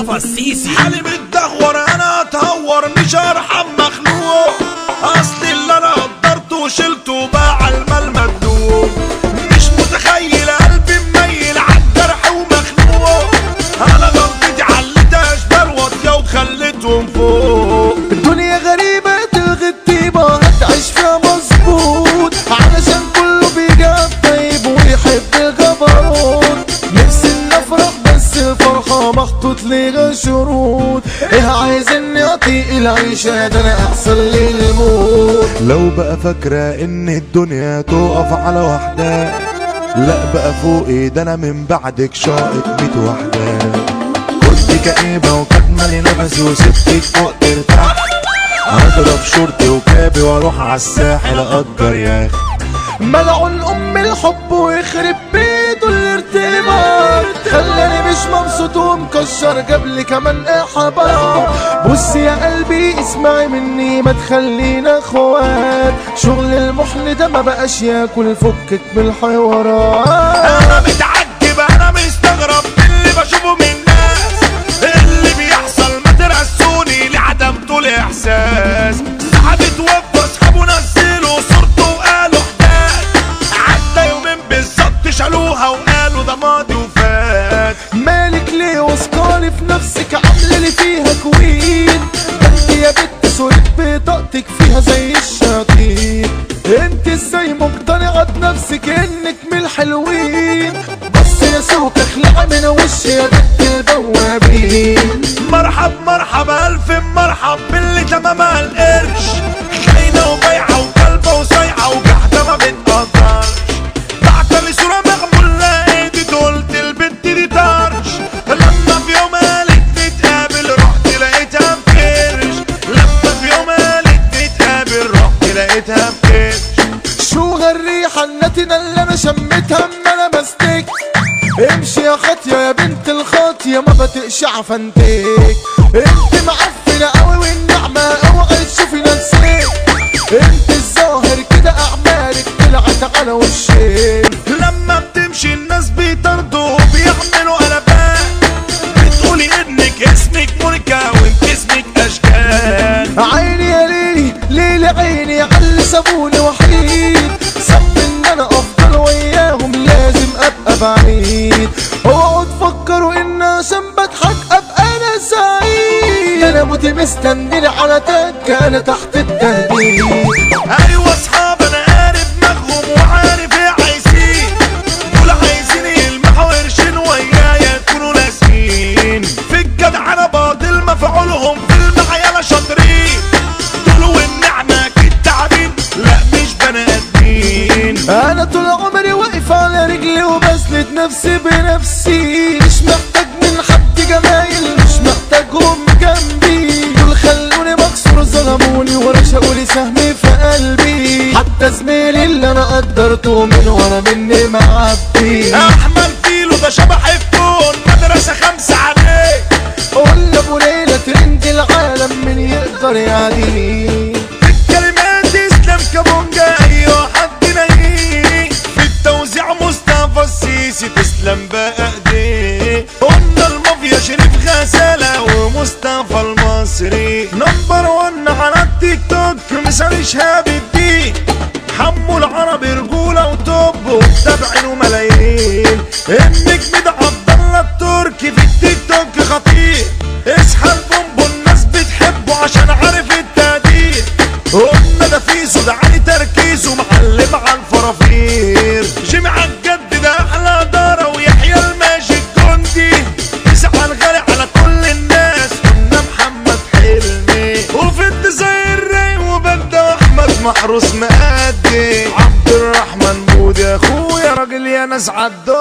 مصطفى السيسي حالي متدهور انا اتهور مش هرحم مخلوق اصل اللي انا قدرته وشلته باع المال مدلوق مش متخيل قلبي مميل عالجرح ومخنوق انا غلطتي عليت اشبال واطيه وخليتهم فوق الدنيا غريبة تلغي الطيبة هتعيش فيها مظبوط علشان كله بيجاب طيب ويحب الجبروت نفسي إني افرح بس الفرحة محطوط ليها شروط ايه عايز اني اطيق العيشة ده انا احسن لي الموت لو بقى فاكرة ان الدنيا تقف على واحدة لا بقى فوقي ده انا من بعدك شاقط ميت واحدة كنت كئيبة وكاتمة لي نفسي وسبتك فوق ترتاح هضرب شورتي وكابي واروح عالساحل اجر يا اخي ملعون ام الحب ويخرب بيته الارتباط خلاني مش مبسوط ومكشر قبل كمان احباط بص يا قلبي اسمعي مني ما تخلينا اخوات شغل المحن ده ما بقاش ياكل فكك من الحوارات انا متعجب انا مستغرب من اللي بشوفه من الناس اللي بيحصل ما ترسوني لعدم طول احساس سحب توفى اصحابه نزلوا صورته وقالوا حداد عدى يومين بالظبط شالوها وقالوا ده ماضي وفات مالك ليه واثقالي في نفسك عامله اللي فيها كوين ده انت يا بنت صورة بطاقتك فيها زي الشياطين انت ازاي مقتنعة بنفسك انك من الحلوين بس يا سوق اخلع من وشي يا بنت البوابين مرحب مرحب الف مرحب باللي تمامها القرش خاينه وبايعه وكلبه وصايعه وجحده ما بتقدرش بعت لي صوره مغموله ايدي قلت البنت دي طرش لما في يوم قالت نتقابل رحت لقيتها بكرش لما في يوم قالت نتقابل رحت لقيتها بكرش شو هالريحة النتنة اللي انا شميتها اما انا بستك امشي يا خاطية يا بنت الخاطية ما بتقش عفنتك انت معفنة قوي والنعمة اوعي تشوفي نفسك انت الظاهر كده اعمالك طلعت على وشك لما بتمشي الناس بيطردوا بيعملوا قلبات بتقولي انك اسمك مونيكا وانت اسمك اشكال عيني يا ليلي ليلي عيني علي سابوني وحيد صب ان انا افضل وياهم لازم ابقى بعيد اوعوا تفكروا ان عشان بضحك ابقى انا سعيد انا موتي مستنيني على تكة انا تحت التهديد ايوه اصحاب انا قارب دماغهم وعارف ايه عايزين دول عايزين يلمحوا قرشين ويايا يكونوا ناسين في الجدع انا باطل مفعولهم في المعيالة شاطرين دول والنعمة اكيد تعبين لا مش بني ادمين انا طول عمري واقف على رجلي وبسند نفسي بنفسي مش محتاج من حد جمايل مش محتاجهم جنبي دول خلوني مكسور ظلموني ورشقوا لي سهمي في قلبي حتى زميلي اللي انا قدرته من ورا مني معبي احمد فيلو ده شبح الكون مدرسة خمسة عليه قول ابو ليلى ترند العالم من يقدر يعديني في الكلمات اسلام كابونجا ايوه حد نايم في التوزيع مصطفى السيسي تسلم بقى ايديه قلنا المافيا شريف غزالة ومصطفى المصري نمبر ون على التيك توك مثال شهاب الدين حمو العربي رجولة وتوب ومتابعينه ملايين النجم ده عبد الله التركي في التيك توك خطير اصحى البومبو الناس بتحبه عشان عارف التقدير قلنا ده فيزو ده علي تركيزه معلم على الفرافير جمع الجد ده احلى دارة ويحيى الماجيك جندي يزعل غالي على كل الناس قلنا محمد حلمي وفي الديزاين راي وبدا احمد محروس مأدي عبد الرحمن بود يا اخويا راجل يا ناس عالدور